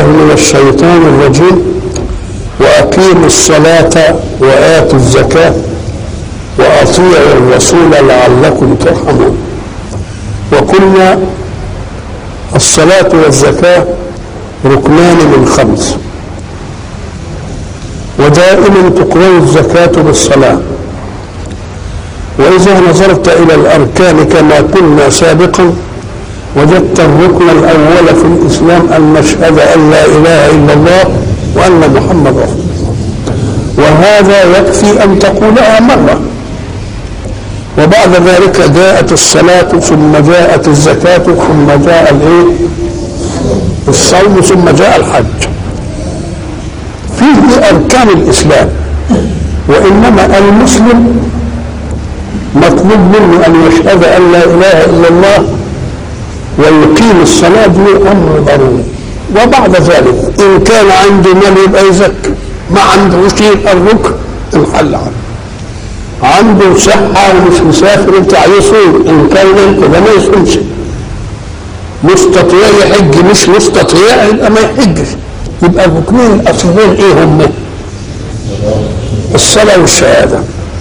من الشيطان الرجيم وأقيموا الصلاة وآتوا الزكاة وأطيعوا الرسول لعلكم ترحمون وقلنا الصلاة والزكاة ركنان من خمس ودائما تقرن الزكاة بالصلاة وإذا نظرت إلى الأركان كما قلنا سابقا وجدت الركن الأول في الإسلام أن نشهد أن لا إله إلا الله وأن محمد رسول الله وهذا يكفي أن تقولها مرة وبعد ذلك جاءت الصلاة ثم جاءت الزكاة ثم جاء الإيه؟ الصوم ثم جاء الحج فيه أركان الإسلام وإنما المسلم مطلوب منه أن يشهد أن لا إله إلا الله ويقيم الصلاة دي أمر ضروري وبعد ذلك إن كان عنده مال يبقى يزكي ما عنده يقيم الركن انحل عنه عنده صحة ومش مسافر بتاع يصوم إن كان كده ما يصومش مستطيع يحج مش مستطيع يبقى ما يحجش يبقى الركنين الأصلين إيه هم؟ الصلاة والشهادة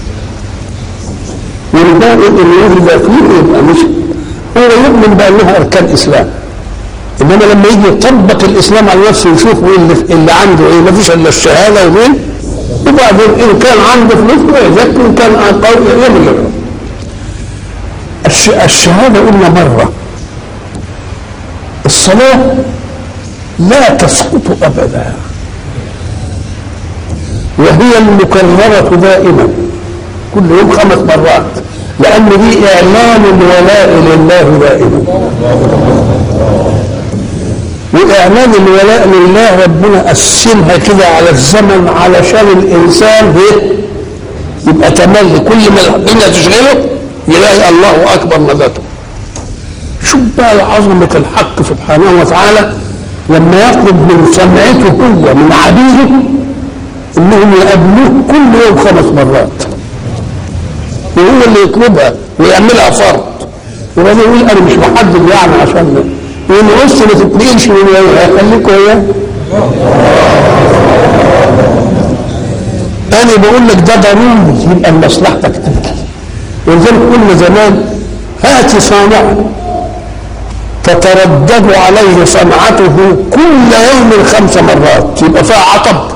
والباقي اللي يهدى فيه يبقى مش هو يؤمن بأنها أركان إسلام إنما لما يجي يطبق الإسلام على نفسه ويشوف اللي, اللي عنده إيه ما فيش إلا الشهادة ومين وبعدين إن كان عنده فلوس يزكي إن كان قوي يملك الش... الشهادة قلنا مرة الصلاة لا تسقط أبدا وهي المكررة دائما كل يوم خمس مرات لأن دي إعلان الولاء لله دائما وإعلان الولاء لله ربنا قسمها كده على الزمن علشان الإنسان يبقى تملي كل ما الدنيا تشغله يلاقي الله أكبر مدته شوف بقى عظمة الحق سبحانه وتعالى لما يطلب من سمعته هو من عبيده انهم يقابلوه كل يوم خمس مرات وهو اللي يطلبها ويعملها فرض وبعدين يقول انا مش محدد يعني عشان يقول بص ما تتنقلش من وياه خليك وياه انا بقول لك ده ضروري يبقى لمصلحتك انت ولذلك قلنا زمان هات صانعا تتردد عليه صنعته كل يوم خمس مرات يبقى فيها عطب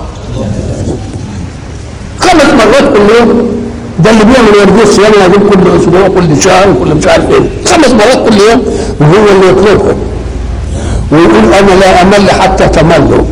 خمس مرات كل يوم ده اللي بيعمل ورديه الصيام يقول كل اسبوع كل شهر كل مش عارف ايه خمس مرات كل يوم وهو اللي يطلبها ويقول انا لا امل حتى تملوا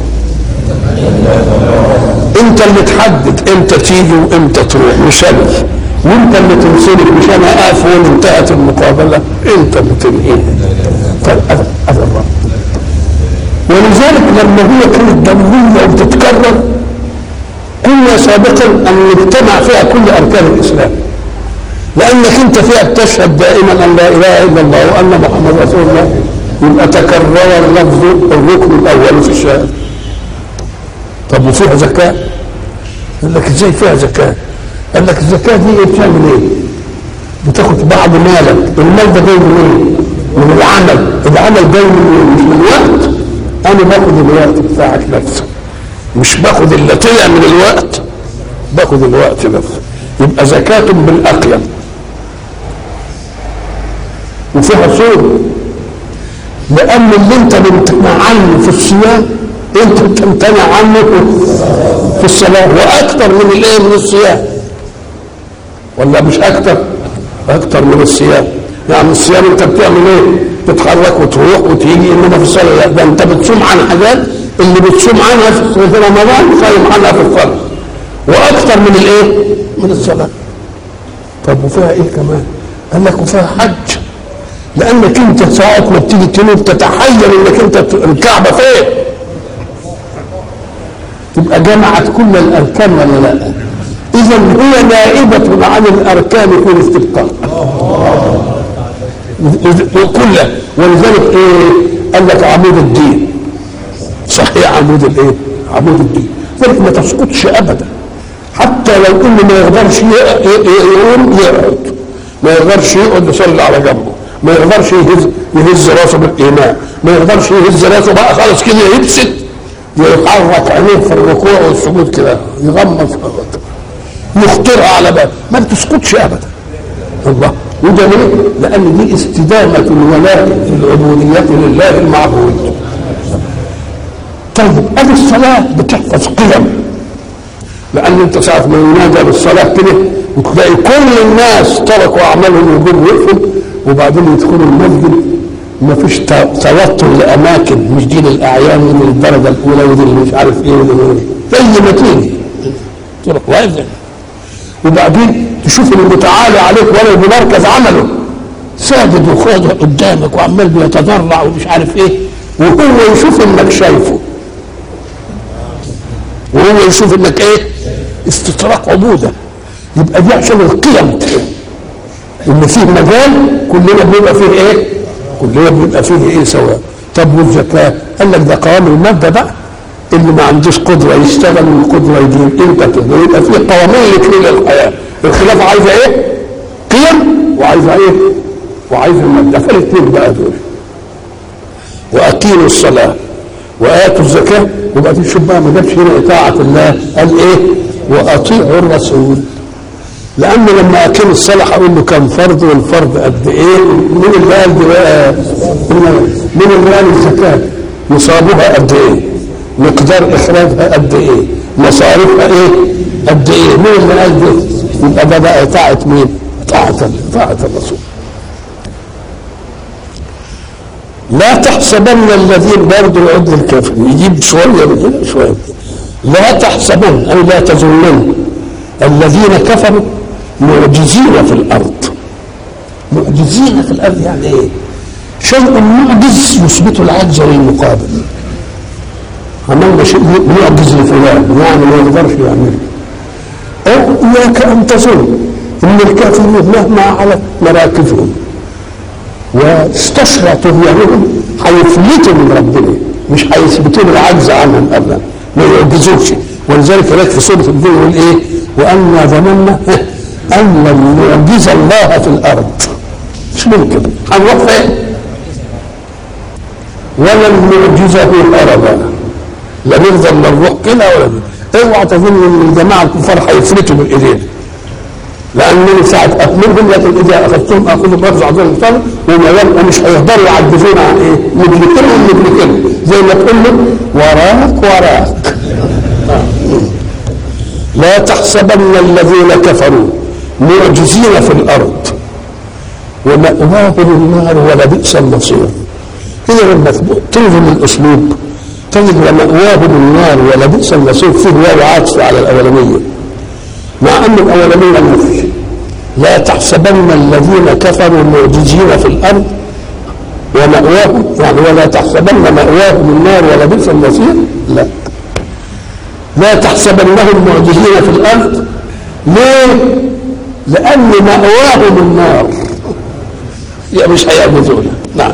انت اللي تحدد امتى تيجي وامتى تروح مش انا وانت اللي تنصرف مش انا اقف وين انتهت المقابله انت اللي تنهيها طيب هذا هذا الله ولذلك لما هي كانت ضروريه وبتتكرر قلنا سابقا ان يجتمع فيها كل اركان الاسلام لانك انت فيها بتشهد دائما ان لا اله الا الله وان محمد رسول الله يبقى تكرر لفظ الركن الاول في الشهاده طب وفيها زكاه يقول لك ازاي فيها زكاه قال لك الزكاه دي ايه بتعمل ايه بتاخد بعض مالك المال ده جاي منين من العمل العمل جاي من مش من الوقت انا باخد الوقت بتاعك نفسه مش باخد اللي طلع من الوقت باخد الوقت نفسه يبقى زكاة بالأقيم وفيها صوم لأن اللي أنت بتمتنع عنه في الصيام أنت بتمتنع عنه في الصلاة وأكثر من الإيه من الصيام ولا مش أكثر؟ أكثر من الصيام يعني الصيام أنت بتعمل إيه؟ تتحرك وتروح وتيجي إنما في الصلاة لا ده أنت بتصوم عن حاجات اللي بتصوم عنها في رمضان صايم عنها في الفرض واكثر من الايه؟ من الصلاه. طب وفيها ايه كمان؟ قال لك وفيها حج لانك انت ساعه ما بتيجي تنوب تتحير انك انت الكعبه فين؟ تبقى جمعت كل الاركان ولا لا؟ اذا هي نائبه عن الاركان في الاستبقاء. وكلها ولذلك ايه؟ قال لك عمود الدين صحيح عمود الايه؟ عمود الدين ذلك ما تسقطش ابدا حتى لو انه ما يقدرش يقوم يقعد ما يقدرش يقعد يصلي على جنبه ما يقدرش يهز يهز راسه بالايمان ما يقدرش يهز راسه بقى خلاص كده يبسط يحرك عينيه في الركوع والسجود كده يغمض يخطرها على بال ما بتسقطش ابدا الله وده ليه؟ لان دي استدامه الولاء العبوديه لله المعبود طيب ادي الصلاه بتحفظ قيم لان انت ساعه ما ينادى بالصلاه كده وتلاقي كل الناس تركوا اعمالهم وجم وقفوا وبعدين يدخلوا المسجد ما فيش توتر لاماكن مش دي للاعيان ودي للدرجه الاولى ودي اللي مش عارف ايه ودي اللي زي ما تيجي تروح واقف وبعدين تشوف اللي متعالي عليك ولا بمركز عمله ساجد وخاضع قدامك وعمال بيتضرع ومش عارف ايه وهو يشوف انك شايفه وهو يشوف انك ايه استطراق عبوده يبقى دي عشان القيم ان فيه مجال كلنا بيبقى فيه ايه كلنا بيبقى فيه ايه سواء طب والزكاه قال لك ده قوام الماده بقى اللي ما عندوش قدره يشتغل والقدره يجيب انت كده يبقى في قوانين لكل الحياه الخلافه عايزه ايه؟ قيم وعايزه ايه؟ وعايزه الماده فالاثنين بقى دول واقيموا الصلاه واتوا الزكاه وبعدين شوف بقى ما جابش هنا اطاعه الله قال ايه؟ واطيعوا الرسول لان لما اقيم الصلاه هقول له كم فرض والفرض قد ايه؟ مين اللي قال دي بقى؟ مين اللي قال الزكاه؟ نصابها قد ايه؟ مقدار اخراجها قد ايه مصاريفها ايه قد ايه مين اللي قال ده يبقى ده بقى طاعه مين طاعه طاعه الرسول لا تحسبن الذين برضه العد الكافر يجيب شويه من هنا شويه لا تحسبن او لا تظنن الذين كفروا معجزين في الارض معجزين في الارض يعني ايه شيء معجز يثبت العجز والمقابل عملنا شيء يعجز لفلان يعني ما يقدرش يعمله او اياك ان تظن ان الكافرين مهما علت مراكزهم واستشرى طغيانهم هيفلتوا من ربنا مش هيثبتوا العجز عنهم ابدا ما يعجزوش ولذلك هناك في سوره الدين يقول ايه؟ وانا ظننا ان لن نعجز الله في الارض مش ممكن هنروح فين؟ ولن نعجزه هربا لا نفضل نروح كده ولا اوعى تظن ان الجماعه الكفار هيفلتوا من ايدينا لانني ساعه اكملهم لكن اذا اخذتهم اخذ برضه عظيم الطلب وما يبقى مش هيقدروا يعجزونا عن ايه؟ مدركينهم مدركينهم زي ما تقول له وراك وراك لا تحسبن الذين كفروا معجزين في الارض ومأواهم النار ولبئس المصير إذا لما تنظم الأسلوب تجد ومأواهم النار ولبئس المصير فيه واو عاطفة على الأولانية مع أن الأولانية نفي لا تحسبن الذين كفروا معجزين في الأرض ومأواهم يعني ولا تحسبن مأواهم النار ولبئس المصير لا لا تحسبنهم معجزين في الأرض ليه؟ لأن مأواهم النار يعني مش هيعبدونها نعم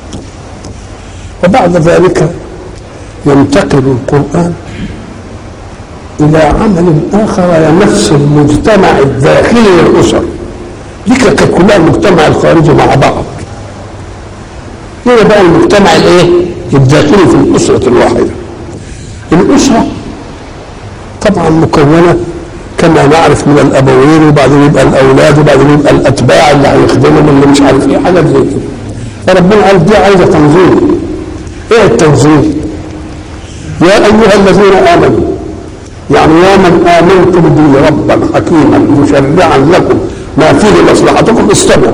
وبعد ذلك ينتقل القرآن إلى عمل آخر يمس المجتمع الداخلي للأسر دي كانت كلها المجتمع الخارجي مع بعض هنا بقى المجتمع الايه؟ الداخلي في الأسرة الواحدة الأسرة طبعا مكونة كما نعرف من الأبوين وبعدين يبقى الأولاد وبعدين يبقى الأتباع اللي هيخدمهم اللي مش عارف إيه حاجات زي كده فربنا قال دي عايزة تنظيم إيه التنظيم؟ يا أيها الذين آمنوا يعني يا من آمنتم به ربا حكيما مشرعا لكم ما فيه مصلحتكم استمعوا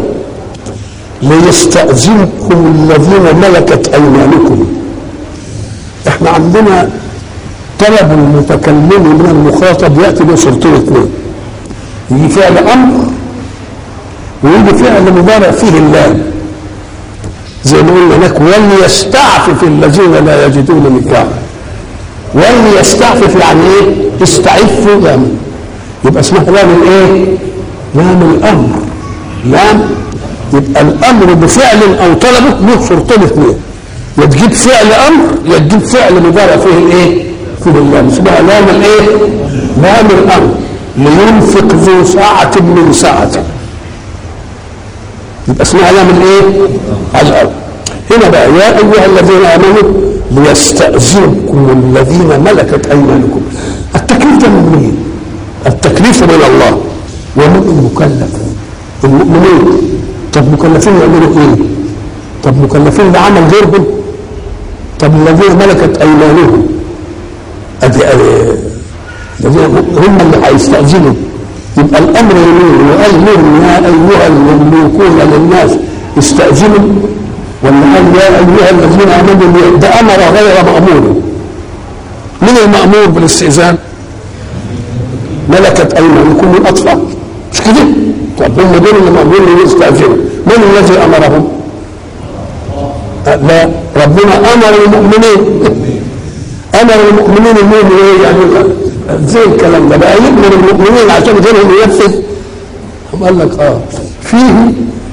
ليستأذنكم الذين ملكت أيمانكم احنا عندنا طلب المتكلم من المخاطب يأتي بصورتين اثنين يجي فعل أمر ويجي فعل مضارع فيه اللام زي ما قلنا هناك وليستعفف الذين لا يجدون نكاحا وليستعفف يعني ايه؟ استعفوا لام يبقى اسمها لام الايه؟ لام الامر لام يبقى الامر بفعل او طلبه له شرطين اثنين يا تجيب فعل امر يا تجيب فعل مضارع فيه الايه؟ فيه اللام اسمها لام الايه؟ لام الامر لينفق ذو ساعة من ساعته يبقى اسمها لام الايه؟ الامر هنا بقى يا ايها الذين امنوا ليستأذنكم الذين ملكت أيمانكم التكليف ده من مين؟ التكليف من الله ومن المكلف المؤمنين طب مكلفين يعملوا ايه؟ طب مكلفين بعمل غيرهم طب الذين ملكت ايمانهم ادي ادي الذين هم اللي هيستأذنوا يبقى الامر يمين وقال لهم يا ايها المملوكون للناس استأذنوا ولا قال يا ايها الذين امنوا ده امر غير مامور من المامور بالاستئذان ملكت ايمانكم الاطفال مش كده طب هم دول اللي مامورين يستاذنوا من الذي امرهم لا ربنا امر المؤمنين امر المؤمنين انهم ايه يعني زي الكلام ده بقى يؤمن المؤمنين عشان غيرهم ينفذ هم قال لك اه فيه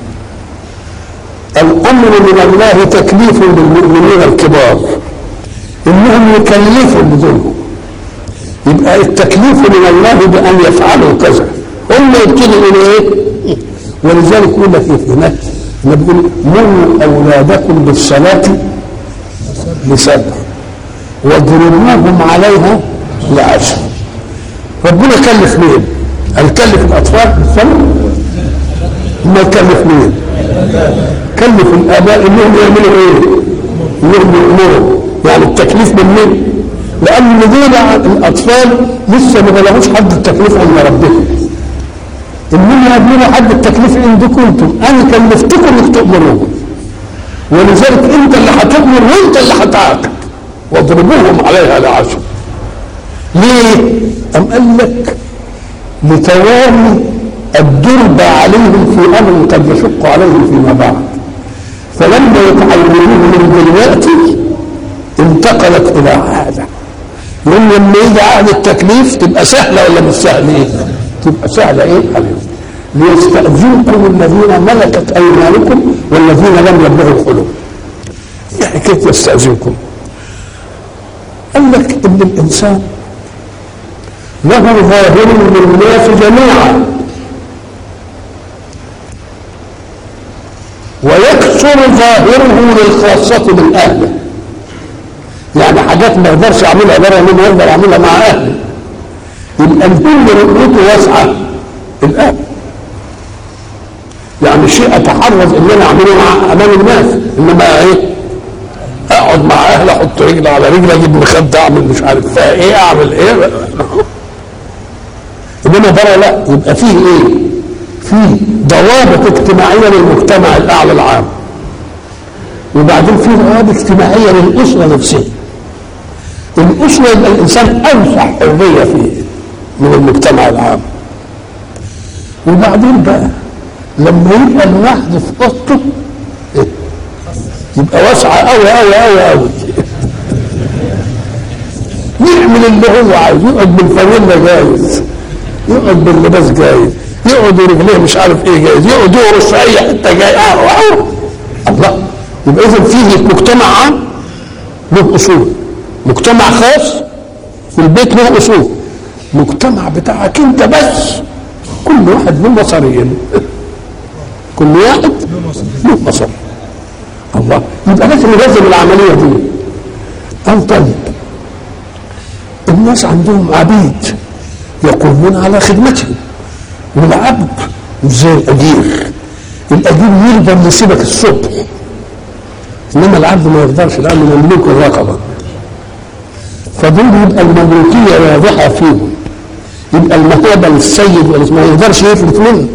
الامر من الله تكليف للمؤمنين الكبار انهم يكلفوا بدونهم يبقى التكليف من الله بان يفعلوا كذا هم يبتدوا الى ايه ولذلك يقول لك ايه هناك لما بيقول مروا اولادكم بالصلاه لسبع واضربوهم عليها لعشر ربنا كلف مين؟ هل كلف الاطفال بالصلاه؟ ما كلف مين؟ كلف الاباء انهم يعملوا ايه؟ انهم يامروا يعني التكليف من مين؟ لان دول الاطفال لسه ما بلغوش حد التكليف عند ربهم انما يبلغوا حد التكليف عندكم انتم انا كلفتكم انك تامروهم ولذلك انت اللي هتامر وانت اللي هتعاقب واضربوهم عليها لعشر ليه؟ أم قال لك لتوالي الضرب عليهم في امر قد يشق عليهم فيما بعد فلما يتعلمون من دلوقتي انتقلت الى عاده يقول لما يجي عهد التكليف تبقى سهله ولا مش سهله ايه؟ تبقى سهله ايه حبيبي؟ ليستأذنكم الذين ملكت ايمانكم والذين لم يبلغوا الحلم. ايه حكايه يستأذنكم؟ قال لك ان الانسان له ظاهر للناس جميعا ويكثر ظاهره للخاصة من أهله يعني حاجات ما يقدرش يعملها بره منه يقدر يعملها مع أهله يبقى الكل رؤيته واسعة الأهل يعني شيء أتحرز إن أنا أعمله مع أمام الناس إنما إيه اقعد مع اهلي احط رجل على رجل اجيب مخده اعمل مش عارف فيها ايه اعمل ايه انما بره لا يبقى فيه ايه؟ فيه ضوابط اجتماعيه للمجتمع الاعلى العام وبعدين فيه ضوابط اجتماعيه للاسره نفسها الاسره يبقى الانسان اوسع حريه فيه من المجتمع العام وبعدين بقى لما يبقى لوحده في اوضته إيه؟ يبقى واسعه قوي قوي قوي قوي يعمل اللي هو عايز يقعد بالفانيلا جايز يقعد باللباس جايز يقعد رجليه مش عارف ايه جايز يقعد يورش في اي حته جاي اه أوه. الله يبقى اذا فيه مجتمع عام له اصول مجتمع خاص في البيت له اصول مجتمع بتاعك انت بس كل واحد له مصارين كل واحد له مصارين الله يبقى لازم نلزم العمليه دي قال طيب الناس عندهم عبيد يقومون على خدمتهم والعبد مش زي الاجير الاجير يقدر يسيبك الصبح انما العبد ما يقدرش لانه مملوك الرقبه فدول يبقى المملوكيه واضحه فيهم يبقى المهابه للسيد ما يقدرش يفلت منه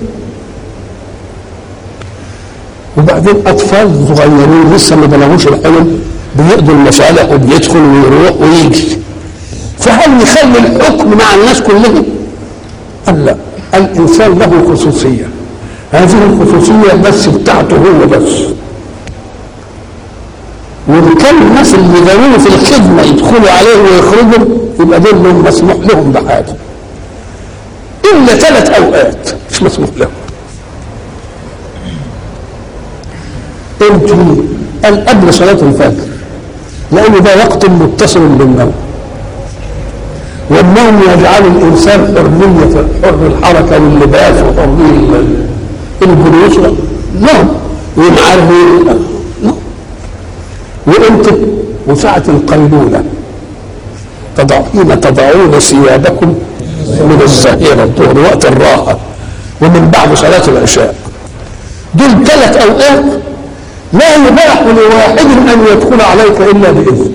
وبعدين اطفال صغيرين لسه ما بلغوش الحلم بيقضوا المصالح وبيدخل ويروح ويجي فهل يخلي الحكم مع الناس كلهم؟ قال لا الانسان له خصوصيه هذه الخصوصيه بس بتاعته هو بس وان كان الناس اللي ضروري في الخدمه يدخلوا عليه ويخرجوا يبقى دول لهم مسموح لهم بحاجه الا ثلاث اوقات مش مسموح لهم امتى قال قبل صلاه الفجر لان ده وقت متصل بالنوم والنوم يجعل الانسان حريه حر الحركه واللباس وحريه الجلوس نوم ومعاه نوم وامتى وساعة القيلولة تضع حين تضعون ثيابكم من الظهيرة الظهر وقت الراحة ومن بعد صلاة العشاء دول ثلاث أوقات لا يباح لواحد أن يدخل عليك إلا بإذن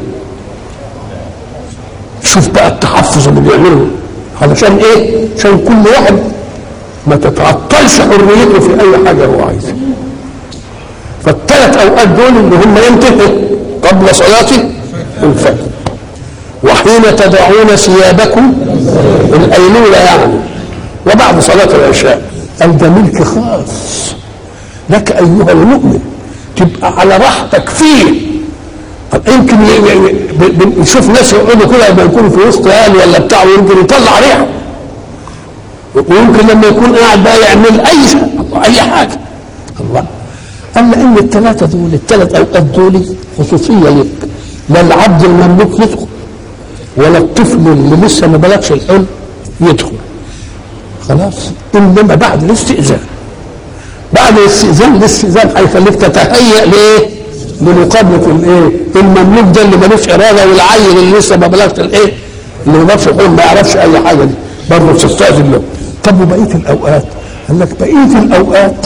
شوف بقى التحفظ اللي بيعمله علشان ايه؟ عشان كل واحد ما تتعطلش حريته في اي حاجه هو عايزها. فالثلاث اوقات دول اللي هم امتى؟ قبل صلاه الفجر. وحين تدعون ثيابكم الايلوله يعني وبعد صلاه العشاء قال ده ملك خاص لك ايها المؤمن تبقى على راحتك فيه يمكن نشوف ناس يقعدوا كده لما يكونوا في وسط اهل ولا بتاع ويمكن يطلع ريحه ويمكن لما يكون قاعد بقى يعمل اي شيء اي حاجه الله قال لان الثلاثه دول الثلاث اوقات دول خصوصيه لك لا العبد المملوك يدخل ولا الطفل اللي لسه ما بلغش الحلم يدخل خلاص انما بعد الاستئذان بعد الاستئذان الاستئذان هيخليك تتهيأ لايه؟ لمقابله الايه؟ المملوك ده اللي ملوش اراده والعيل اللي لسه ما بلغش الايه؟ اللي ما بلغش الحلم ما يعرفش اي حاجه دي برضه تستاذن له طب وبقيه الاوقات؟ قال لك بقيه الاوقات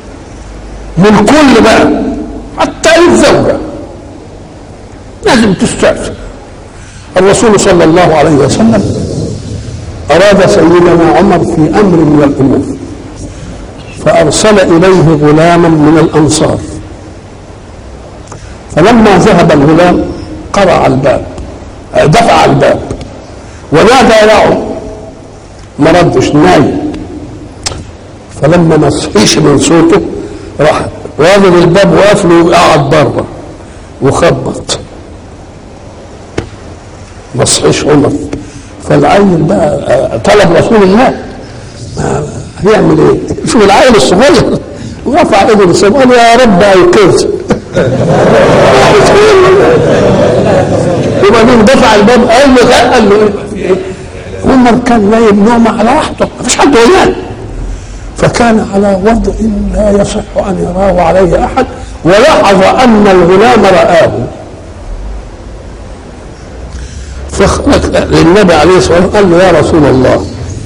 للكل بقى حتى الزوجه لازم تستاذن الرسول صلى الله عليه وسلم أراد سيدنا عمر في أمر من الأمور فأرسل إليه غلاما من الأنصار فلما ذهب الغلام قرع الباب دفع الباب ونادى يا عمر ما ردش نايم فلما ما صحيش من صوته راح واخد الباب وقفله وقعد بره وخبط ما صحيش عمر فالعيل بقى طلب رسول الله هيعمل ايه؟ شوف العيل الصغير ورفع ايده للسماء قال يا رب ايقظ وبعدين دفع الباب قال له قال له ايه؟ عمر كان نايم نوم على راحته مفيش حد وياه فكان على وضع لا يصح ان يراه عليه احد ولاحظ ان الغلام رآه فخرج للنبي عليه الصلاه والسلام قال له يا رسول الله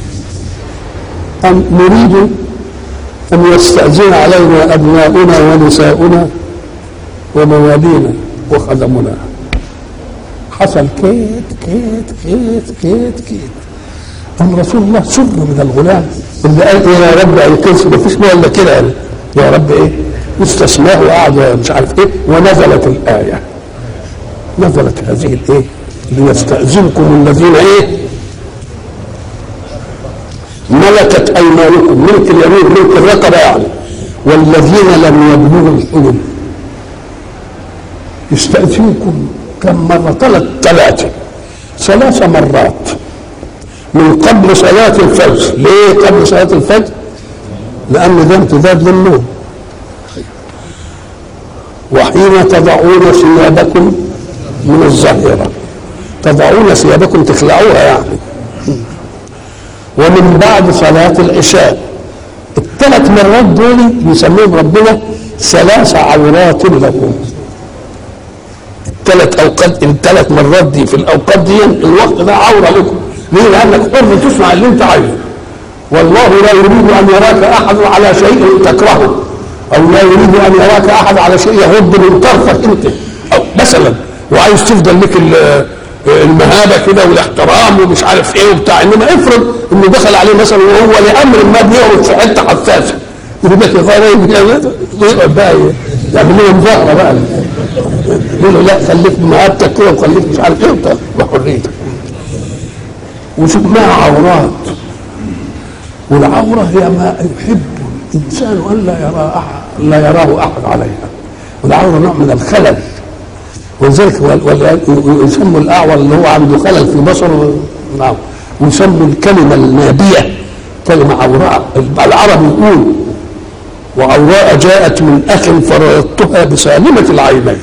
أم نريد أن يستأذن علينا أبناؤنا ونساؤنا وموالينا وخدمنا حصل كيت كيت كيت كيت كيت أم رسول الله سر من الغلام اللي قال إيه يا رب أيقظ ما فيش إلا كده قال يا رب إيه واستسماه وقعد مش عارف إيه ونزلت الآية نزلت هذه الإيه ليستأذنكم الذين ايه ملكت ايمانكم ملك اليمين ملك الرقبه يعني والذين لم يبلغوا الحلم يستأذنكم كم مرة ثلاث ثلاثة ثلاث مرات من قبل صلاة الفجر ليه قبل صلاة الفجر لأن ده امتداد للنوم وحين تضعون ثيابكم من الظهيره تضعون ثيابكم تخلعوها يعني ومن بعد صلاة العشاء الثلاث مرات دول يسميهم ربنا ثلاث عورات لكم الثلاث اوقات الثلاث مرات دي في الاوقات دي الوقت ده عوره لكم ليه؟ لانك حر تسمع اللي انت عايزه والله لا يريد ان يراك احد على شيء تكرهه او لا يريد ان يراك احد على شيء يغض من طرفك انت أو مثلا وعايز تفضل لك المهابه كده والاحترام ومش عارف ايه وبتاع انما افرض انه دخل عليه مثلا وهو لامر ما بيقعد في حته حساسه يقول لك يا خالد ويقعد بقى يعمل لهم ظهر بقى يقول له لا خليك بمهابتك كده وخليك مش عارف ايه وبتاع وحريتك وشفناها عورات والعوره هي ما يحب الانسان ان لا يرى احد لا يراه احد عليها والعوره نوع من الخلل ولذلك ويسموا الاعور اللي هو عنده خلل في بصره نعم ويسموا الكلمه النابيه كلمه عوراء العرب يقول وعوراء جاءت من اخ فرددتها بسالمه العينين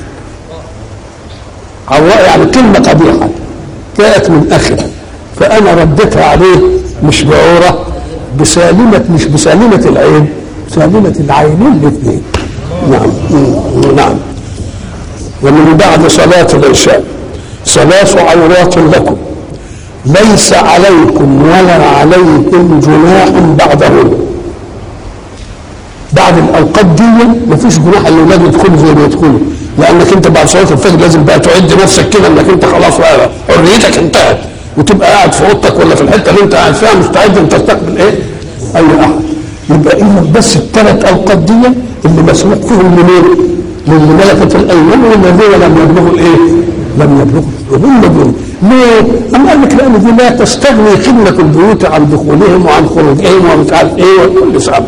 عوراء يعني كلمه قبيحه جاءت من اخ فانا رديتها عليه مش بعوره بسالمه مش بسالمه العين سالمه العينين الاثنين نعم نعم ومن بعد صلاة العشاء ثلاث عورات لكم ليس عليكم ولا عليهم جناح بعدهن بعد الاوقات دي مفيش جناح الاولاد يدخلوا زي ما يدخلوا لانك انت بعد صلاه الفجر لازم بقى تعد نفسك كده انك انت خلاص بقى حريتك انتهت وتبقى قاعد في اوضتك ولا في الحته اللي انت قاعد فيها مستعد ان تستقبل ايه؟ اي احد يبقى اذا بس الثلاث اوقات دي اللي مسموح فيهم منين؟ للي ملكت الايمان والذين لم يبلغوا الايه؟ لم يبلغوا هم دول ليه؟ أم قال لك لأن دي لا تستغني خدمة البيوت عن دخولهم وعن خروجهم ومش عارف إيه وكل سبب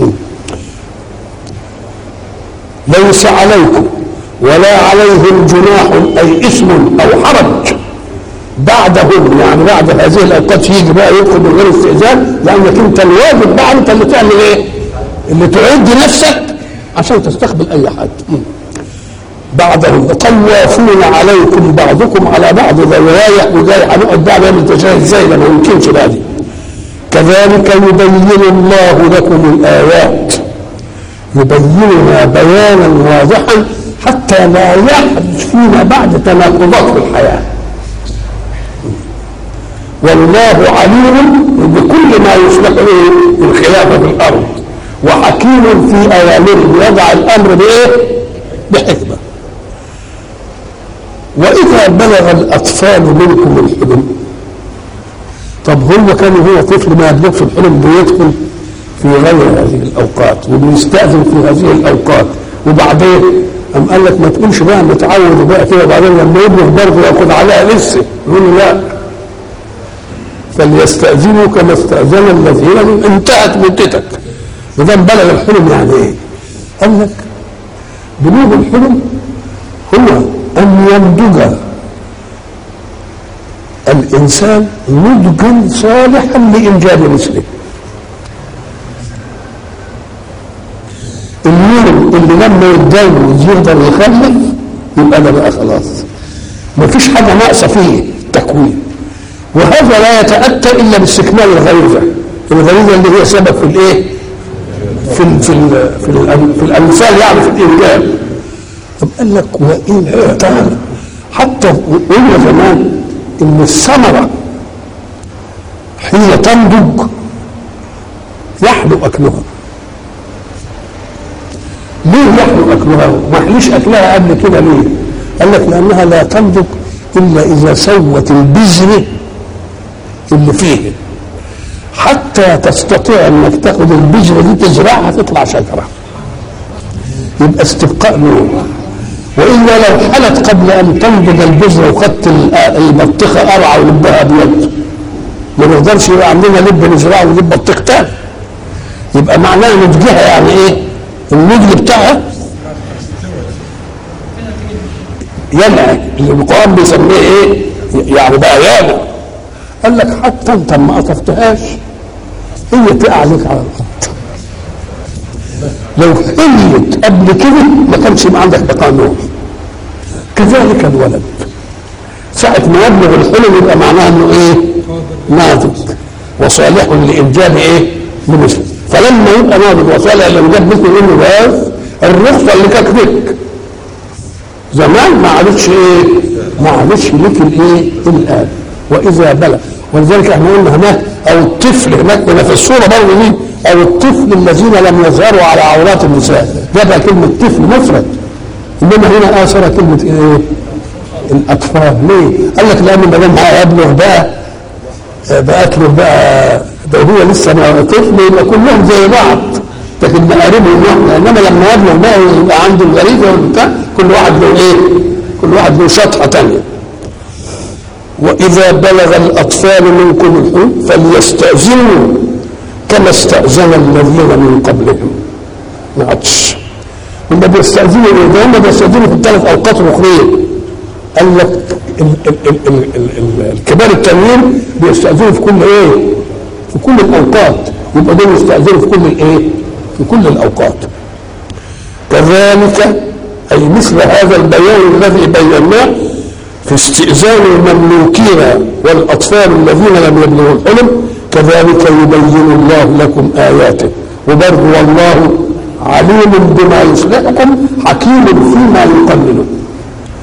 ليس عليكم ولا عليهم جناح أي اسم أو حرج بعدهم يعني بعد هذه الأوقات يجي بقى يدخل من غير استئذان لأنك أنت الواجب بقى أنت اللي تعمل إيه؟ اللي تعد نفسك عشان تستقبل أي حد بعضهم طوافون عليكم بعضكم على بعض ده رايح وجاي هنقعد بقى نعمل تشاهد ازاي ده ما يمكنش بقى دي كذلك يبين الله لكم الايات يبينها بيانا واضحا حتى لا يحدث فيما بعد تناقضات في الحياه والله عليم بكل ما يصلح به الخلافه في الارض وحكيم في اوامره يضع الامر بايه؟ بحكمه وإذا بلغ الأطفال منكم الحلم طب هو كان هو طفل ما يبلغ في الحلم بيدخل في غير هذه الأوقات وبيستأذن في هذه الأوقات وبعدين أم قال لك ما تقولش بقى متعود بقى كده وبعدين لما يبلغ برضه ياخد عليها لسه يقول له لا فليستأذنوا كما استأذن الذين من انتهت مدتك إذا بلغ الحلم يعني إيه؟ قال لك بلوغ الحلم هو أن ينضج الإنسان نضجا صالحا لإنجاب مثله اليوم اللي لما يتجوز يقدر يخلف يبقى ده بقى خلاص مفيش حاجة ناقصة فيه التكوين وهذا لا يتأتى إلا باستكمال الغريزة الغريزة اللي هي سبب في الإيه؟ في ال في ال في, ال في الأمثال يعني في الإنجاب طب قال لك وإن تعالى حتى قلنا زمان إن الثمرة حين تنضج يحلو أكلها ليه يحلو أكلها؟ ما يحليش أكلها قبل كده ليه؟ قال لك لأنها لا تنضج إلا إذا سوت البذر اللي فيه حتى تستطيع انك تاخد البذره دي تزرعها تطلع شجره يبقى استبقاء نور والا لو حلت قبل ان تنضج البذره وخدت البطيخه قرعه ولبها ابيض ما نقدرش يبقى عندنا لب نزرعه ولب بطيخ تاني يبقى معناه نضجها يعني ايه؟ النضج بتاعها ينعي اللي القران بيسميه ايه؟ يعني بقى يانا قال لك حتى انت ما قطفتهاش هي تقع عليك على الارض لو حليت قبل كده ما كانش يبقى عندك بقاء نور كذلك الولد ساعة ما يبلغ الحلم يبقى معناه انه ايه؟ ناضج وصالح لانجاب ايه؟ لمثله فلما يبقى ناضج وصالح لانجاب مثله انه بس الرخصه اللي كانت لك زمان ما عادتش ايه؟ ما عادتش لك الايه؟ الان واذا بلغ ولذلك احنا قلنا هناك او الطفل هناك هنا في الصوره برضه دي او الطفل الذين لم يظهروا على عورات النساء جابها كلمه طفل مفرد انما هنا اثر كلمه ايه؟ الاطفال ليه؟ قال لك لان ما دام هيبلغ بقى بقت له بقى ده هو لسه ما طفل يبقى كلهم زي بعض لكن مقاربهم واحده انما لما يبلغ بقى يبقى عنده الغريزه وبتاع كل واحد له ايه؟ كل واحد له شطحه ثانيه وإذا بلغ الأطفال منكم الحلم فليستأذنوا كما استأذن الذين من قبلهم ما عادش هم بيستأذنوا إيه؟ ده هم بيستأذنوا في الثلاث أوقات الأخرين قال لك ال ال ال ال ال ال الكبار التانيين بيستأذنوا في كل إيه؟ في كل الأوقات يبقى دول يستأذنوا في كل الإيه؟ في كل الأوقات كذلك أي مثل هذا البيان الذي بيناه في استئذان المملوكين والأطفال الذين لم يبلغوا الحلم كذلك يبين الله لكم آياته وبرضه والله عليم بما يصلحكم حكيم فيما يقلل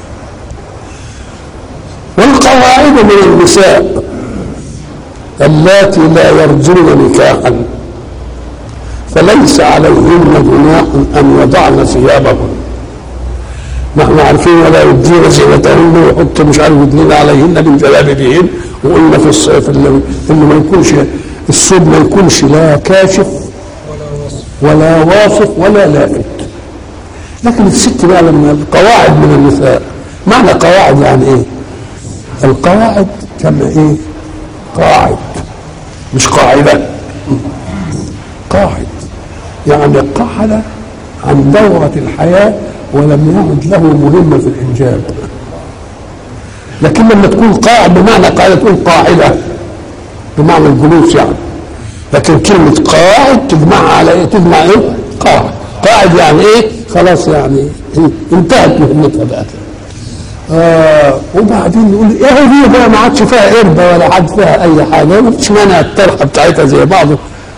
والقواعد من النساء اللاتي لا يرجون نكاحا فليس عليهن جناح ان يضعن ثيابهن نحن عارفين ولا يبدين زينتهن ويحط مش عارف يدلين عليهن من جلابيبهن وقلنا في الصيف انه ما يكونش الثوب ما يكونش لا كاشف ولا واصف ولا لافت لكن الست بقى لما القواعد من النساء معنى قواعد يعني ايه؟ القواعد كما ايه؟ قاعد مش قاعدة قاعد يعني قعد عن دورة الحياة ولم يعد له مهمة في الإنجاب لكن لما تكون قاعد بمعنى قاعدة تكون قاعدة بمعنى الجلوس يعني لكن كلمة قاعد تجمعها على ايه؟ تجمع ايه؟ قاعد قاعد يعني ايه؟ خلاص يعني انتهت مهمتها بقى آه وبعدين نقول ايه دي بقى ما عادش فيها قربة ولا عاد فيها اي حاجة ما فيش مانع الطرحة بتاعتها زي بعضه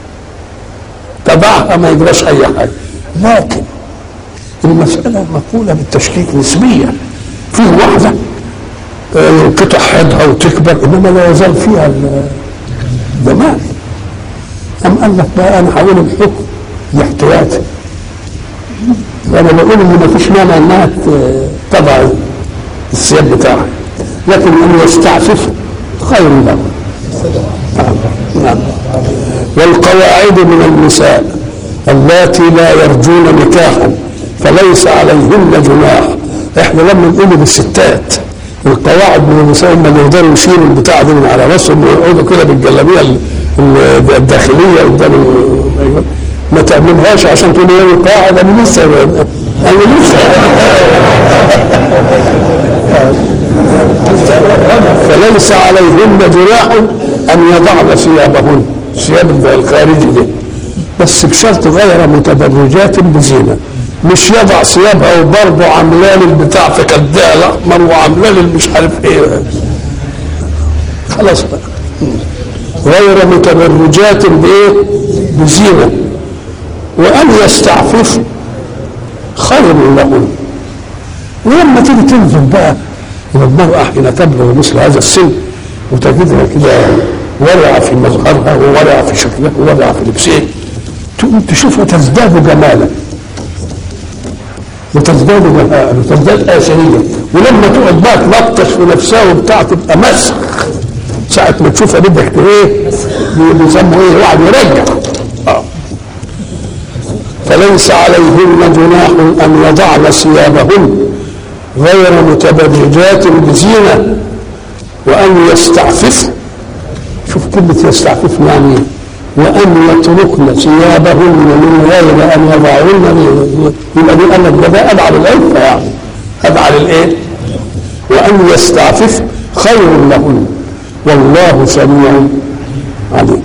تبعها ما يجراش اي حاجة لكن المسألة مقولة بالتشكيك نسبية في واحدة ينقطع حيضها وتكبر انما لا يزال فيها الجمال أم قال لك بقى انا هقول الحكم لاحتياطي وانا بقول ان ما فيش مانع انها تضع الثياب بتاعها لكن ان يستعفف خير له نعم والقواعد من النساء اللاتي لا يرجون نكاحا فليس عليهن جناح احنا لما نقول للستات القواعد من النساء هم اللي يقدروا يشيلوا البتاع دي من على راسهم ويقعدوا كده بالجلابيه الداخليه قدام ما تعملهاش عشان تقول لي قاعد انا لسه انا لسه فليس عليهن جناح ان يضعن ثيابهن ثياب الخارجي دي بس بشرط غير متبرجات بزينه مش يضع ثيابها وبرضه عاملاه البتاع في كدها الاحمر وعاملاه مش عارف ايه خلاص بقى غير متبرجات بايه؟ بزينه وان يستعفف خير لهن ولما تيجي تنظر بقى الى المراه حين تبلغ مثل هذا السن وتجدها كده ورعه في مظهرها وورعه في شكلها وورعه في لبسها تقوم تشوفها تزداد جمالا وتزداد بهاء وتزداد آثرية ولما تقعد بقى تلطش في نفسها وبتاع تبقى مسخ ساعة ما تشوفها بدك ايه بيسموا ايه واحد يرجع آه. فليس عليهن جناح ان يضعن ثيابهن غير متبرجات بزينة وان يستعففن شوف كلمة يستعففن يعني وأن يتركن ثيابهن من غير أن يضعهن يبقى دي قال لك ده أبعد العفة يعني أبعد الإيه؟ وأن يستعفف خير لهن والله سميع عليم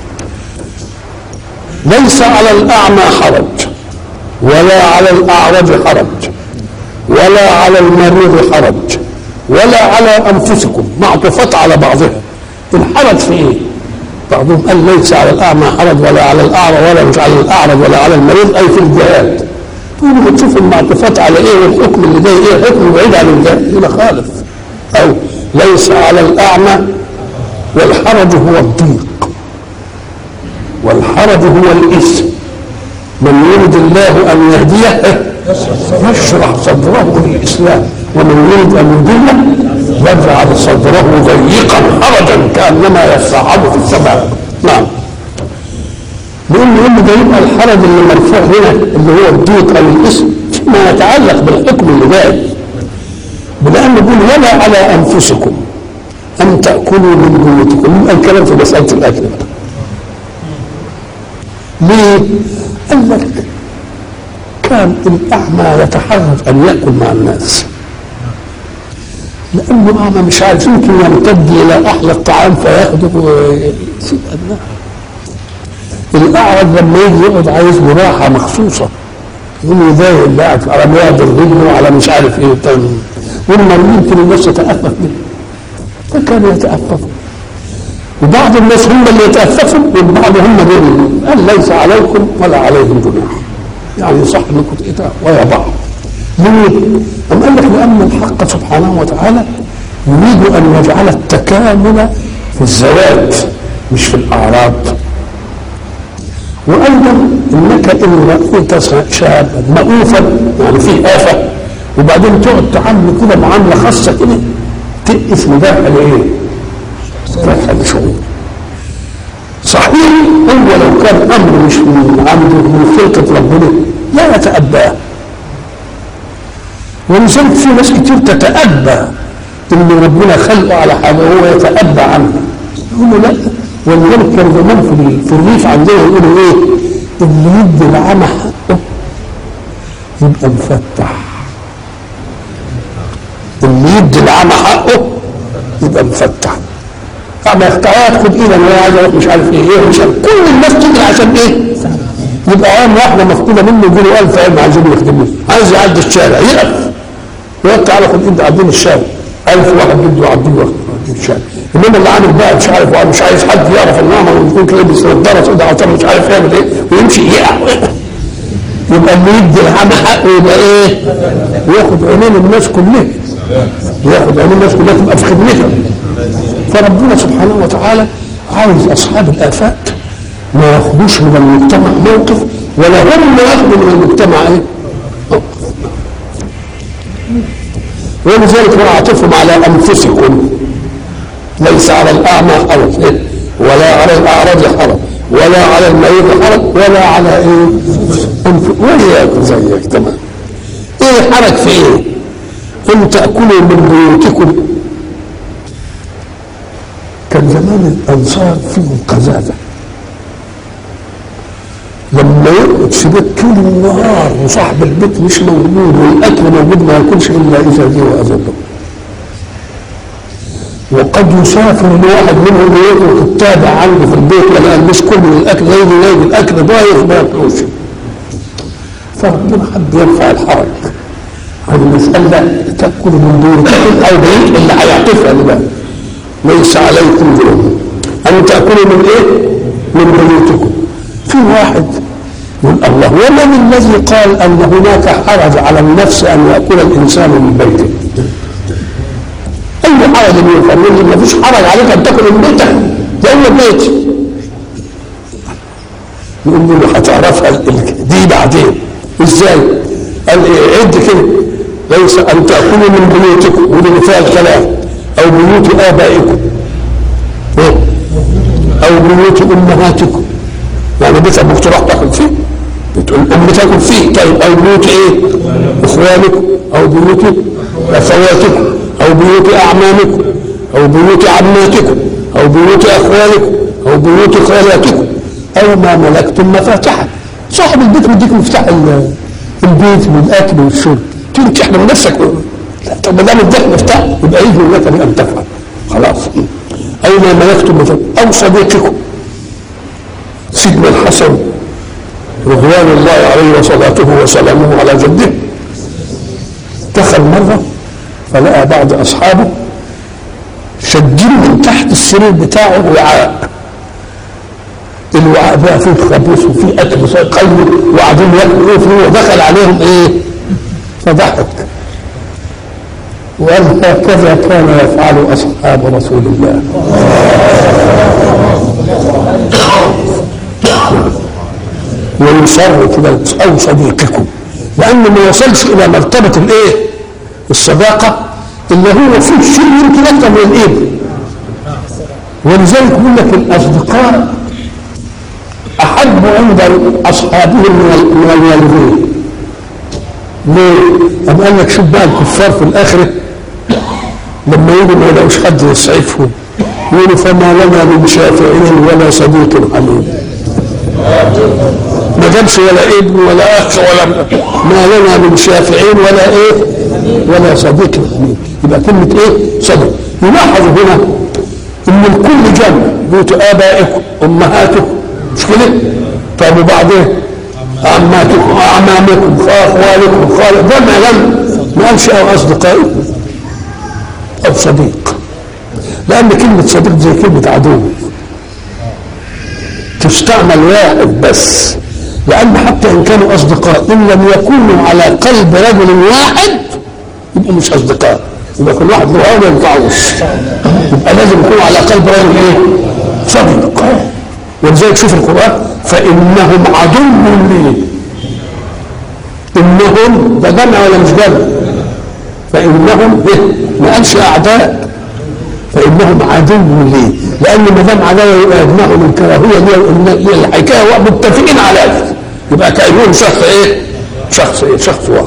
ليس على الأعمى حرج ولا على الأعرج حرج ولا على المريض حرج ولا على أنفسكم معطوفات على بعضها الحرج في إيه؟ بعضهم قال ليس على الاعمى حرج ولا على الاعرج ولا مش على الاعرج ولا على المريض اي في الجهاد تقولوا بتشوف المعطوفات على ايه والحكم اللي جاي ايه حكم بعيد عن الجهاد هنا خالف او ليس على الاعمى والحرج هو الضيق والحرج هو الاثم من يريد الله ان يهديه يشرح صدره للاسلام ومن يريد ان يضله يجعل صدره ضيقا حرجا كانما يصعد في السماء نعم نقول له ده يبقى الحرج اللي مرفوع هنا اللي هو الضيق او الاسم ما يتعلق بالحكم اللي جاي بلان يقول ولا على انفسكم ان تاكلوا من بيوتكم يبقى الكلام في مساله الاكل بقى ليه؟ قال لك كان الاعمى يتحرج ان ياكل مع الناس لانه اعمى مش عارف يمكن يمتد الى احلى الطعام فياخده ويسيب ابنائه الاعرج لما يجي يقعد عايز له راحه مخصوصه يقوم يضايق اللي قاعد على ميادر رجله وعلى مش عارف ايه وبتاع وما يمكن الناس تتأفف منه فكانوا يتأففوا وبعض الناس هم اللي يتأففوا والبعض هم دول قال ليس عليكم ولا عليهم جناح يعني صح انكم تتأفوا ويا بعض ليه؟ أم قال لك لأن الحق سبحانه وتعالى يريد ان يجعل التكامل في الزواج مش في الاعراض وايضا انك ان رايت شابا مؤوفا يعني فيه افه وبعدين تقعد تعامله كده معامله خاصه كده تقف مدافع لايه؟ فتح لشؤون صحيح هو لو كان امر مش من عنده من خلقه ربنا لا يتأباه ولذلك في ناس كتير تتأبى ان ربنا خلقه على حاجه وهو يتأبى عنها يقولوا لا ولذلك كان زمان في في الريف عندنا يقولوا ايه؟ اللي يدي العمى حقه يبقى مفتح اللي يدي العمى حقه يبقى مفتح اعمى اختيارات خد ايدك انا عايز اروح مش عارف ايه ايه مش عارف كل الناس تجري عشان ايه؟ يبقى عام واحده مفقوده منه يجي له 1000 علم عايزين يخدموه عايز يعدي الشارع يقف يقول تعالى خد ايد عدين الشارع 1000 واحد بده يعديه واحد الشارع انما اللي عامل بقى مش عارف ومش عايز حد يعرف النعمه ويكون كده لابس نضاره سوداء عشان مش عارف يعمل ايه ويمشي يقع يبقى اللي يدي العمى حقه يبقى ايه؟ ياخد عينين الناس كلها ياخد عينين الناس كلها تبقى في خدمتهم فربنا سبحانه وتعالى عاوز اصحاب الافات ما ياخدوش من المجتمع موقف ولا هم ياخدوا من المجتمع ايه؟ موقف ولذلك هو عاطفهم على انفسكم ليس على الاعمى حرج إيه؟ ولا على الاعراض حرج ولا على المريض حرج ولا على ايه؟ أنف- ولا زيك تمام ايه حرج في ايه؟ ان تاكلوا من بيوتكم كان زمان الانصار فيهم قزازه لما يقعد في بيت طول النهار وصاحب البيت مش موجود والاكل موجود ما ياكلش الا اذا جه واذن له وقد يسافر الواحد منهم ويترك التابع عنده في البيت ولا مش كل الاكل يجي يلاقي الاكل ضايع ما ياكلوش فربنا حب يرفع الحرج عن المسألة تأكل من بيوتكم أو بيت اللي هيعطفها لبقى ليس عليكم جنوب أن تأكلوا من إيه؟ من بيوتكم في واحد يقول الله ومن الذي قال أن هناك حرج على النفس أن يأكل الإنسان من بيته أي حرج يفرج ما فيش حرج عليك أن تأكل من بيتك لأن بيت يقول له هتعرفها ال- ال- دي بعدين ازاي؟ قال إيه عد كده ليس ان تاكلوا من بيوتكم ودي فيها الكلام او بيوت ابائكم إيه؟ او بيوت امهاتكم يعني بيت ابوك تروح تاكل فيه بيت الام تاكل فيه طيب او بيوت ايه؟ اخوانكم او بيوت اخواتكم او بيوت اعمامكم او بيوت عماتكم او بيوت اخوالكم او بيوت خالاتكم او ما ملكتم مفاتحه صاحب البيت بيديك مفتاح ال- البيت والاكل والشرب تيجي تحلم نفسك لا طب ما دام اداك مفتاح يبقى يجي لك ان تفعل خلاص او ما ملكتم مفاتحه او صديقكم سيدنا الحسن رضوان الله عليه وصلاته وسلامه على جده دخل مره فلقى بعض اصحابه شدين من تحت السرير بتاعه وعاء الوعاء بقى فيه خبيث وفيه اكل وفيه قلب وقاعدين ياكلوا ايه فيه ودخل عليهم ايه فضحك وقال هكذا كان يفعل اصحاب رسول الله ويصر كده او صديقكم لانه ما وصلش الى مرتبه الايه الصداقه اللي هو فيه شيء يمكن اكثر من الابن ولذلك يقول لك الاصدقاء احب عند اصحابهم من ال- من الوالدين ليه؟ أم قال لك شوف بقى الكفار في الاخره لما يجوا ما يلاقوش حد يسعفهم يقولوا فما لنا من شافعين ولا صديق حميد ما جابش ولا ابن ولا اخ ولا ما لنا من شافعين ولا ايه ولا صديق حميد يبقى كلمه ايه صديق يلاحظ هنا ان الكل جمع بيوت ابائكم امهاتكم مش كده طب وبعدين عماتكم اعمامكم اخوالكم خال جمع جمع ما قالش او اصدقائكم او صديق لان كلمه صديق زي كلمه عدو تستعمل واحد بس لان حتى ان كانوا اصدقاء ان لم يكونوا على قلب رجل واحد يبقوا مش اصدقاء يبقى كل واحد له هوى ما ينفعوش يبقى لازم يكون على قلب رجل ايه؟ صدق ولذلك شوف القران فانهم عدو لي انهم ده جمع ولا مش جمع فانهم إيه؟ ما قالش اعداء فانهم عدو لي لان ما دام عداوه يبقى يجمعهم الكراهيه دي هي الحكايه متفقين على ذلك يبقى كانهم شخص ايه؟ شخص ايه؟ شخص واحد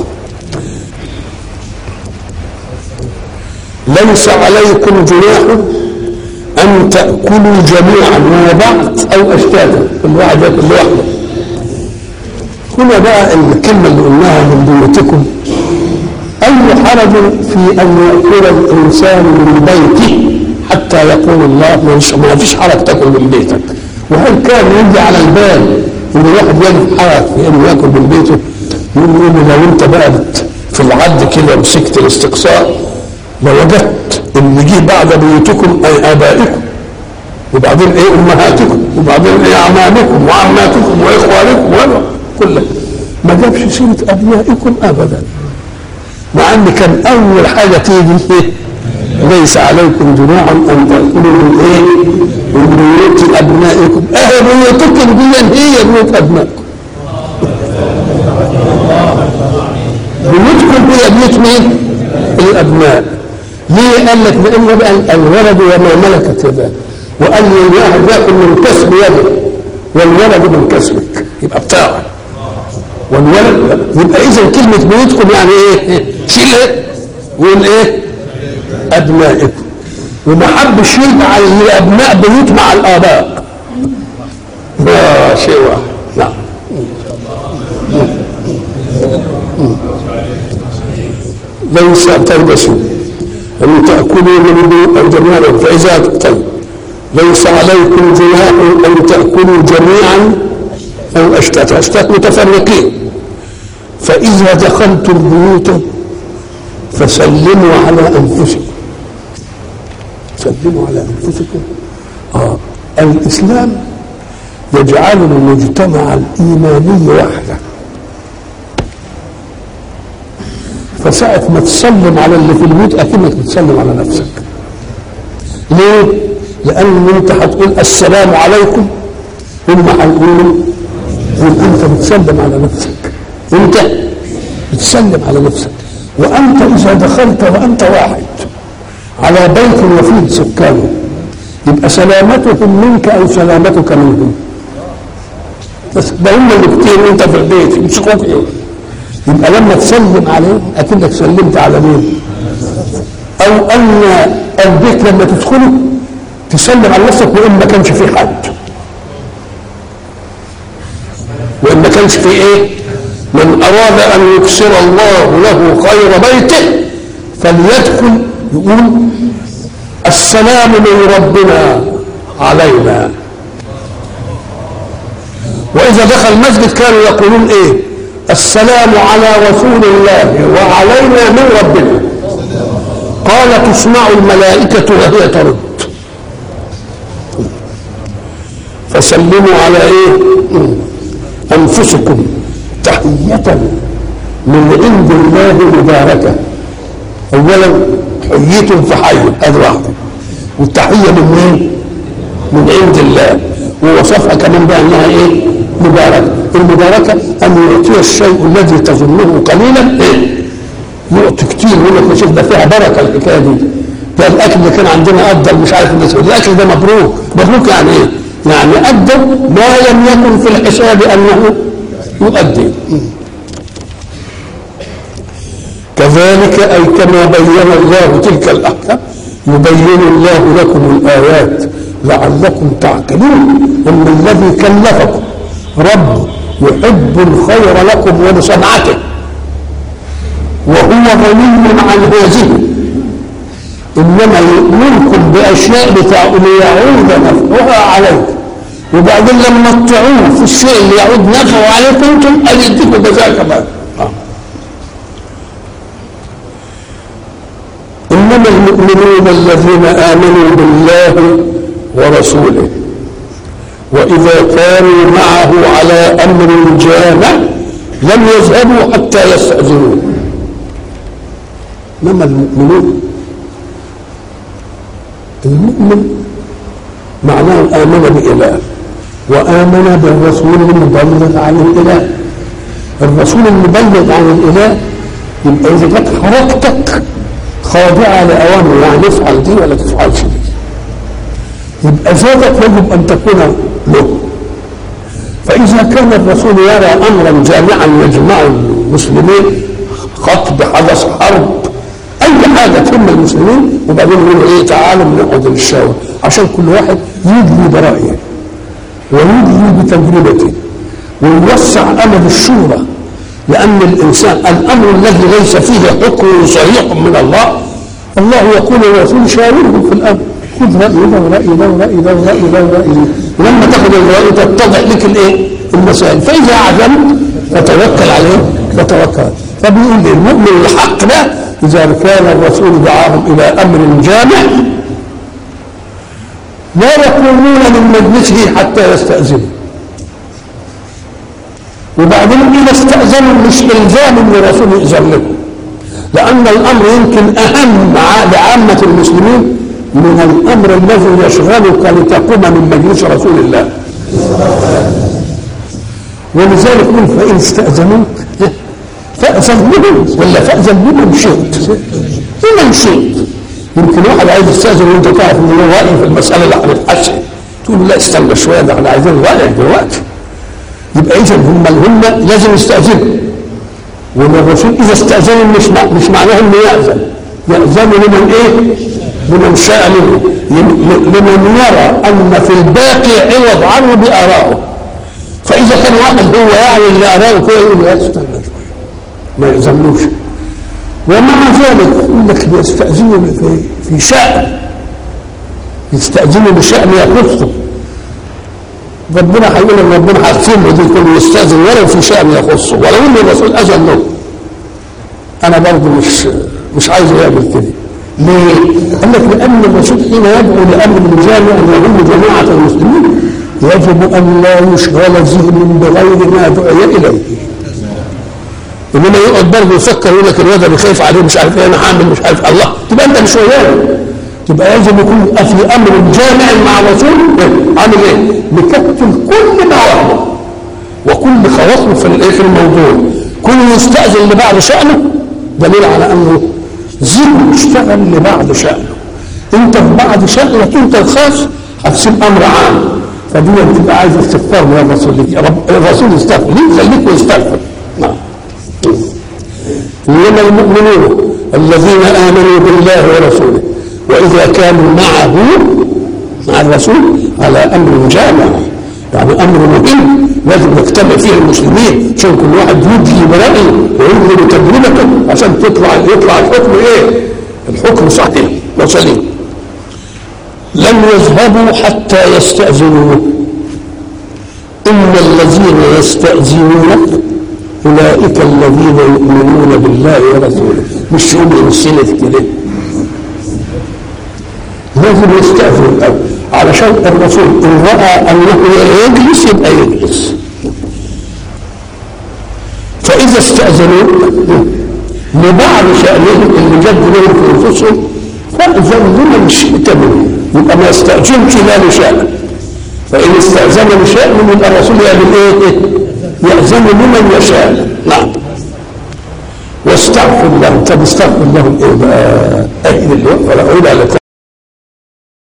ليس عليكم جناح ان تاكلوا جميعا مع بعض او اشتاتا كل واحد ياكل لوحده هنا بقى الكلمه اللي قلناها من بيوتكم اي حرج في ان ياكل الانسان من بيته حتى يقول الله مش ما فيش حرج تاكل من بيتك وهل كان يجي على البال ان الواحد يجد حرج في انه ياكل من بيته يقول له لو انت بقى في العد كده مسكت الاستقصاء لوجدت ان جه بعد بيوتكم اي ابائكم وبعدين ايه امهاتكم وبعدين ايه اعمامكم وعماتكم واخوانكم ولا كله ما جابش سيره ابنائكم ابدا مع ان كان اول حاجه تيجي ايه ليس عليكم جناح ان تاكلوا من ايه من بيوت ابنائكم اه بيوتكم دي هي بيوت ابنائكم بيوتكم هي بيوت مين؟ الابناء ليه قال لك لان بقى الولد وما ملكت يداه وقال لي الواحد ياكل من كسب يده والولد من كسبك يبقى بتاعه والولد يبقى اذا كلمه بيوتكم يعني ايه؟ شيل ويقول ايه؟ ابنائكم وما حبش يجعل لابناء بيوت مع الاباء ده شيء واحد نعم ليس تلبسوا أن تأكلوا من بيوت جميعا فإذا طيب ليس عليكم جناح أن تأكلوا جميعا أو أشتات أشتات متفرقين فإذا دخلتم بيوتا فسلموا على أنفسكم سلموا على أنفسكم آه. الإسلام يجعل المجتمع الإيماني وحده فساعة ما تسلم على اللي في البيت أكنك بتسلم على نفسك ليه؟ لأن أنت هتقول السلام عليكم هم هيقولوا قول أنت بتسلم على نفسك أنت بتسلم على نفسك وأنت إذا دخلت وأنت واحد على بيت وفيه سكانه يبقى سلامتهم منك أو سلامتك منهم بس ده هم اللي كتير وأنت في البيت يمسكوك إيه؟ يبقى لما تسلم عليهم اكنك سلمت على مين او ان البيت لما تدخله تسلم على نفسك وان ما كانش فيه حد وان ما كانش فيه ايه من اراد ان يكسر الله له خير بيته فليدخل يقول السلام من ربنا علينا واذا دخل المسجد كانوا يقولون ايه السلام على رسول الله وعلينا من ربنا قال تسمع الملائكة وهي ترد فسلموا على ايه انفسكم تحية من عند الله مباركة اولا حييتم فحي هذا واحدة والتحية من مين؟ من عند الله ووصفها كمان بانها ايه؟ مباركة المباركة أن يعطي الشيء الذي تظنه قليلا إيه؟ يعطي كتير يقول لك شوف ده فيها بركة الحكاية دي ده الأكل اللي كان عندنا أفضل مش عارف الناس الأكل ده مبروك مبروك يعني إيه؟ يعني أدى ما لم يكن في الحساب أنه يؤدي كذلك أي كما بين الله تلك الأحكام يبين الله لكم الآيات لعلكم تعقلون أن الذي كلفكم رب يحب الخير لكم ولصنعته وهو غني عن هذه انما يؤمركم باشياء ليعود نفعها عليكم وبعدين لما تطيعوه في الشيء اللي يعود نفعه عليكم انتم ان يديكم جزاء كمان انما المؤمنون الذين امنوا بالله ورسوله وإذا كانوا معه على أمر جامع لم يذهبوا حتى يستأذنوه إنما المؤمنون المؤمن معناه آمن بإله وآمن بالرسول المبلغ عن الإله الرسول المبلغ عن الإله يبقى إذا كانت حركتك خاضعة لأوامر يعني افعل دي ولا تفعلش دي يبقى ذاتك يجب أن تكون له فإذا كان الرسول يرى أمرا جامعا يجمع المسلمين قتل حدث حرب أي حاجة تهم المسلمين وبعدين يقولوا إيه تعالوا نقعد نتشاور عشان كل واحد يدلي برأيه ويدلي بتجربته ويوسع أمد الشورى لأن الإنسان الأمر الذي ليس فيه حكم صريح من الله الله يقول للرسول شاورهم في الأمر خذ رأي ده ورأي ده ورأي ده ورأي ده ورأي ده ولما تاخذ الرأي تتضح لك الإيه؟ المسائل فإذا عزمت فتوكل عليه فتوكل فبيقول لي المؤمن الحق ده إذا كان الرسول دعاهم إلى أمر جامع لا يقومون من مجلسه حتى يستأذنوا وبعدين إذا استأذنوا مش إلزام للرسول يأذن لهم لأن الأمر يمكن أهم لعامة المسلمين من الأمر الذي يشغلك لتقوم من مجلس رسول الله ولذلك قل فإن استأذنوك فأذن لهم ولا فأذن لمن شئت لمن شئت يمكن واحد عايز يستأذن وأنت تعرف إن له رأي في المسألة اللي هنتحسن تقول له لا استنى شوية ده احنا عايزين رأيك دلوقتي يبقى إذا هم هم لازم يستأذنوا والرسول إذا استأذنوا مش مع مش معناه إنه يأذن يأذن لمن إيه؟ لمن شاء منه لمن يرى أن في الباقي عوض عنه بآرائه فإذا كان واحد هو يعني اللي أراه كده يقول لا استنى شوية ما يلزموش ومع ذلك يقول لك بيستأذنوا في في شأن يستأذنوا بشأن يخصه ربنا هيقول ان ربنا هيغفر دي كله يستاذن ولو في شأن يخصه ولو ان الرسول اذن له انا برضه مش مش عايز يعمل كده ليه؟ قال لك لان الرسول حين يدعو لامر جامع يهم جماعه المسلمين يجب ان لا يشغل ذهن بغير ما دعي اليه انما يقعد برضه يفكر يقول لك الواد اللي خايف عليه مش عارف ايه انا هعمل مش عارف الله تبقى انت مش وياه تبقى لازم يكون في امر جامع مع الرسول عامل ايه؟ مكتل كل مواهبه وكل خواصه في الايه في الموضوع كل يستاذن لبعض شانه دليل على انه ذهن اشتغل لبعض شانه انت في بعض شانك انت الخاص هتسيب امر عام فدي بتبقى عايز استغفار من الرسول الرسول يستغفر ليه خليك ويستغفر نعم انما المؤمنون الذين امنوا بالله ورسوله واذا كانوا معه مع الرسول على امر جامع يعني امر مهم لازم نجتمع فيه المسلمين عشان كل واحد يدلي برايه ويدلي بتجربته عشان تطلع يطلع الحكم ايه؟ الحكم صحيح وسليم لن يذهبوا حتى يستأذنوه إن الذين يستأذنونك أولئك الذين يؤمنون بالله ورسوله مش يؤمنوا السنة كده لازم يستأذن الأول علشان الرسول إن رأى أنه يجلس يبقى يجلس فإذا استأذنوا لبعض شأنهم اللي جد لهم في أنفسهم فأذن لمن شئت منه يبقى ما يستأذنش لا لشأن فإن استأذن لشأن يبقى الرسول يعمل إيه؟ يأذن لمن يشاء نعم واستغفر لهم طب استغفر لهم إيه بقى؟ أهل اليوم ولا أولى